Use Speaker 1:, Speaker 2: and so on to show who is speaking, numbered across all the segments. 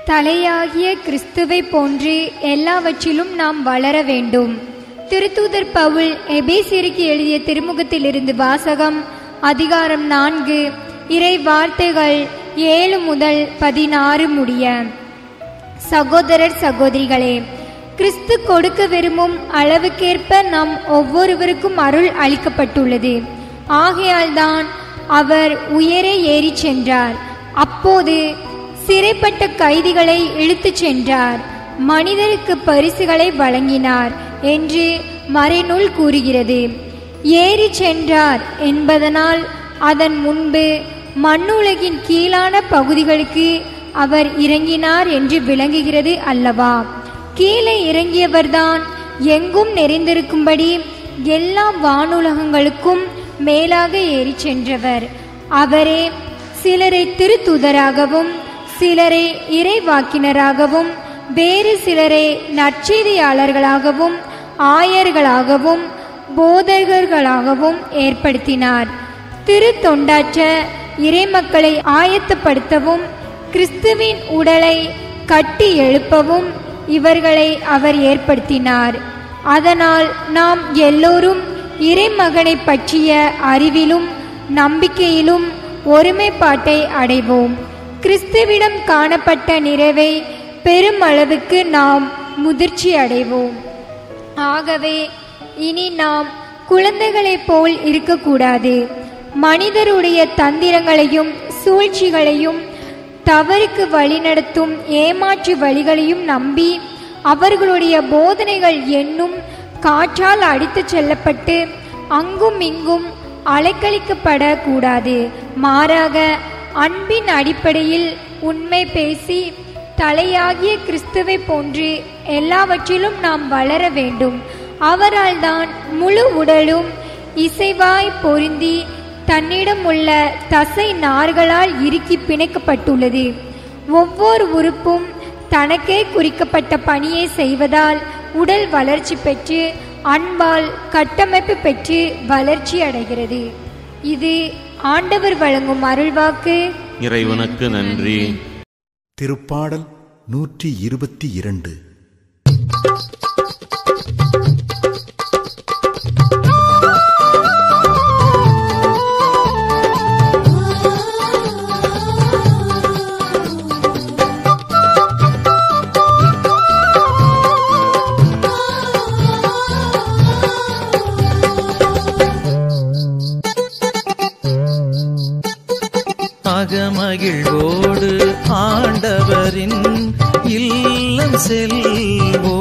Speaker 1: தலையாகிய கிறிஸ்துவை போன்று எல்லாவற்றிலும் நாம் வளர வேண்டும் திருத்தூதர் பவுல் எபேசியருக்கு எழுதிய திருமுகத்திலிருந்து வாசகம் அதிகாரம் நான்கு இறை வார்த்தைகள் ஏழு முதல் பதினாறு முடிய சகோதரர் சகோதரிகளே கிறிஸ்து கொடுக்க விரும்பும் அளவுக்கேற்ப நம் ஒவ்வொருவருக்கும் அருள் அளிக்கப்பட்டுள்ளது ஆகையால்தான் அவர் உயரே ஏறிச் சென்றார் அப்போது சிறைப்பட்ட கைதிகளை இழுத்துச் சென்றார் மனிதருக்கு பரிசுகளை வழங்கினார் என்று மறைநூல் கூறுகிறது ஏறி சென்றார் என்பதனால் அதன் முன்பு மண்ணுலகின் கீழான பகுதிகளுக்கு அவர் இறங்கினார் என்று விளங்குகிறது அல்லவா கீழே இறங்கியவர்தான் எங்கும் நிறைந்திருக்கும்படி எல்லா வானுலகங்களுக்கும் மேலாக ஏறி சென்றவர் அவரே சிலரை திருத்துதராகவும் சிலரை இறைவாக்கினராகவும் வேறு சிலரை நற்செய்தியாளர்களாகவும் ஆயர்களாகவும் போதகர்களாகவும் ஏற்படுத்தினார் திரு தொண்டாற்ற இறைமக்களை ஆயத்தப்படுத்தவும் கிறிஸ்துவின் உடலை கட்டி எழுப்பவும் இவர்களை அவர் ஏற்படுத்தினார் அதனால் நாம் எல்லோரும் இறைமகனை பற்றிய அறிவிலும் நம்பிக்கையிலும் ஒருமைப்பாட்டை அடைவோம் கிறிஸ்துவிடம் காணப்பட்ட நிறைவை பெருமளவுக்கு நாம் முதிர்ச்சி அடைவோம் ஆகவே இனி நாம் குழந்தைகளைப் போல் இருக்கக்கூடாது மனிதருடைய தந்திரங்களையும் சூழ்ச்சிகளையும் தவறுக்கு வழிநடத்தும் ஏமாற்று வழிகளையும் நம்பி அவர்களுடைய போதனைகள் என்னும் காற்றால் அடித்துச் செல்லப்பட்டு அங்கும் இங்கும் அலைக்கழிக்கப்படக்கூடாது மாறாக அன்பின் அடிப்படையில் உண்மை பேசி தலையாகிய கிறிஸ்துவை போன்று எல்லாவற்றிலும் நாம் வளர வேண்டும் அவரால் தான் முழு உடலும் இசைவாய் பொருந்தி தன்னிடம் உள்ள தசை நார்களால் இறுக்கி பிணைக்கப்பட்டுள்ளது ஒவ்வொரு உறுப்பும் தனக்கே குறிக்கப்பட்ட பணியை செய்வதால் உடல் வளர்ச்சி பெற்று அன்பால் கட்டமைப்பு பெற்று வளர்ச்சி அடைகிறது இது ஆண்டவர் வழங்கும் அருள்வாக்கு
Speaker 2: இறைவனுக்கு நன்றி
Speaker 3: திருப்பாடல் நூற்றி இருபத்தி இரண்டு
Speaker 4: அகமகிழ்வோடு ஆண்டவரின் இல்லம் செல்வோ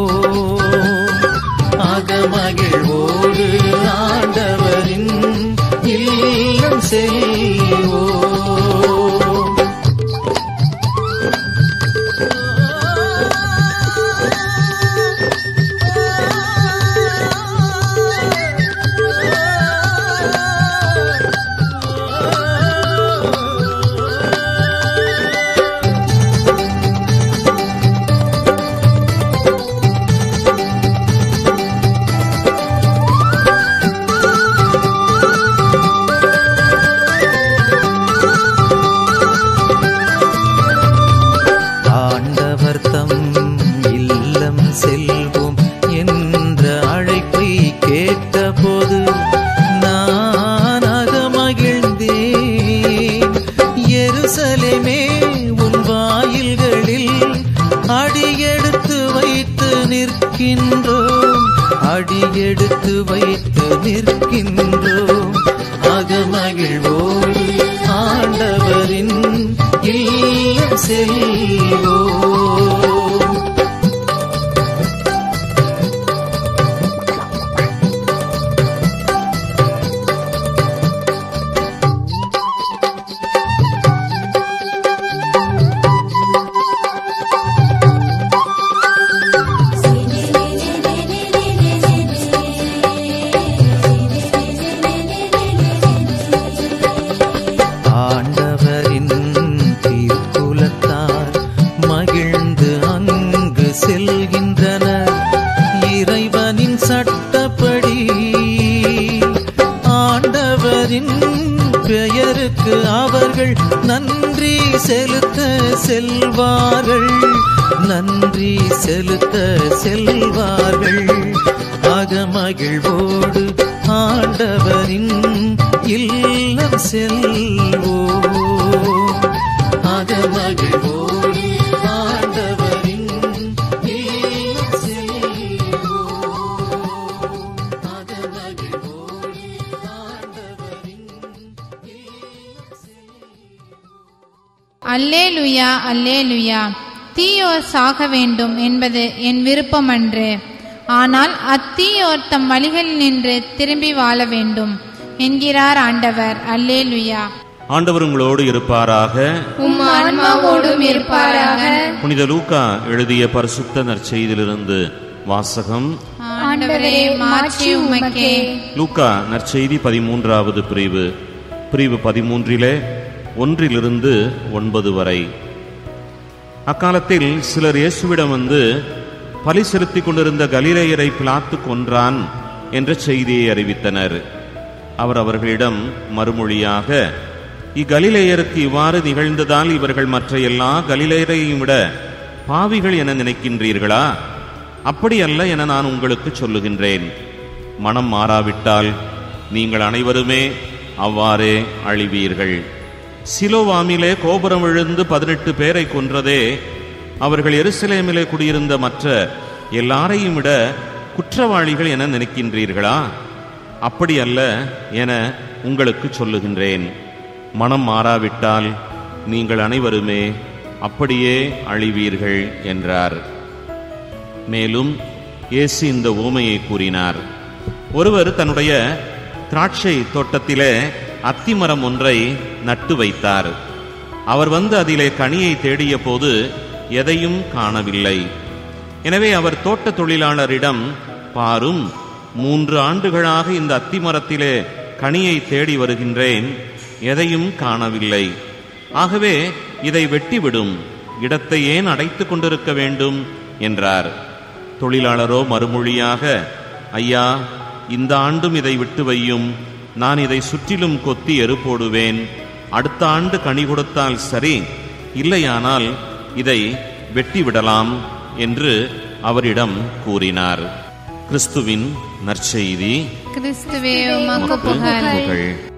Speaker 4: அகமகிழ்வோடு ஆண்டவரின் இல்லம் செல்வோ ஆண்டவர் தம் இல்லம் செல்வோம் என்ற அழைப்பை கேட்டபோது நான் அகமகிழ்ந்தேன் எருசலேமே உன் வாயில்களில் அடியெடுத்து வைத்து நிற்கின்றோம் அடியெடுத்து வைத்து நிற்கின்றோம் அகமகிழ்வோடு ஆண்டவரின் இல்லம் செல்வோம் ஆண்டவரின் தீர்க்குலத்தார் மகிழ்ச்சி பெயருக்கு அவர்கள் நன்றி செலுத்த செல்வார்கள் நன்றி செலுத்த செல்வார்கள் அகமகிழ்வோடு ஆண்டவரின் இல்லம் செல்வோம் அகமகிழ்வோடு ஆண்டவரின் இல்லம் செல்வோம் அகமகிழ்வோடு ஆண்டவரின்
Speaker 5: அல்லேலுயா அல்லேலுயா தீயோர் சாக வேண்டும் என்பது என் விருப்பமன்று ஆனால் அத்தீயோர் தம் வழிகளில் நின்று திரும்பி வாழ வேண்டும் என்கிறார் ஆண்டவர் அல்லேலுயா
Speaker 2: ஆண்டவர் உங்களோடு இருப்பாராக
Speaker 1: உம் ஆன்மாவோடும் இருப்பாராக
Speaker 2: புனித லூக்கா எழுதிய பரிசுத்த நற்செய்தியிலிருந்து வாசகம்
Speaker 5: ஆண்டவரே மாற்றி உமக்கே
Speaker 2: லூக்கா நற்செய்தி பதிமூன்றாவது பிரிவு பிரிவு பதிமூன்றிலே ஒன்றிலிருந்து ஒன்பது வரை அக்காலத்தில் சிலர் இயேசுவிடம் வந்து பலி செலுத்திக் கொண்டிருந்த கலிலேயரை பிலாத்து கொன்றான் என்ற செய்தியை அறிவித்தனர் அவர் அவர்களிடம் மறுமொழியாக இக்கலிலேயருக்கு இவ்வாறு நிகழ்ந்ததால் இவர்கள் மற்ற எல்லா கலிலேயரையும் விட பாவிகள் என நினைக்கின்றீர்களா அப்படியல்ல என நான் உங்களுக்கு சொல்லுகின்றேன் மனம் மாறாவிட்டால் நீங்கள் அனைவருமே அவ்வாறே அழிவீர்கள் சிலோவாமிலே கோபுரம் விழுந்து பதினெட்டு பேரை கொன்றதே அவர்கள் எருசலேமிலே குடியிருந்த மற்ற எல்லாரையும் விட குற்றவாளிகள் என நினைக்கின்றீர்களா அப்படியல்ல என உங்களுக்கு சொல்லுகின்றேன் மனம் மாறாவிட்டால் நீங்கள் அனைவருமே அப்படியே அழிவீர்கள் என்றார் மேலும் இயேசு இந்த ஊமையை கூறினார் ஒருவர் தன்னுடைய திராட்சை தோட்டத்திலே அத்திமரம் ஒன்றை நட்டு வைத்தார் அவர் வந்து அதிலே கனியை தேடிய போது எதையும் காணவில்லை எனவே அவர் தோட்ட தொழிலாளரிடம் பாரும் மூன்று ஆண்டுகளாக இந்த அத்திமரத்திலே கனியை தேடி வருகின்றேன் எதையும் காணவில்லை ஆகவே இதை வெட்டிவிடும் இடத்தை ஏன் அடைத்துக் கொண்டிருக்க வேண்டும் என்றார் தொழிலாளரோ மறுமொழியாக ஐயா இந்த ஆண்டும் இதை விட்டு வையும் நான் இதை சுற்றிலும் கொத்தி எரு போடுவேன் அடுத்த ஆண்டு கனி கொடுத்தால் சரி இல்லையானால் இதை வெட்டிவிடலாம் என்று அவரிடம் கூறினார் கிறிஸ்துவின் நற்செய்தி
Speaker 5: கிறிஸ்துவே உமக்கு
Speaker 2: உமக்கு
Speaker 5: புகழ்
Speaker 2: புகழ்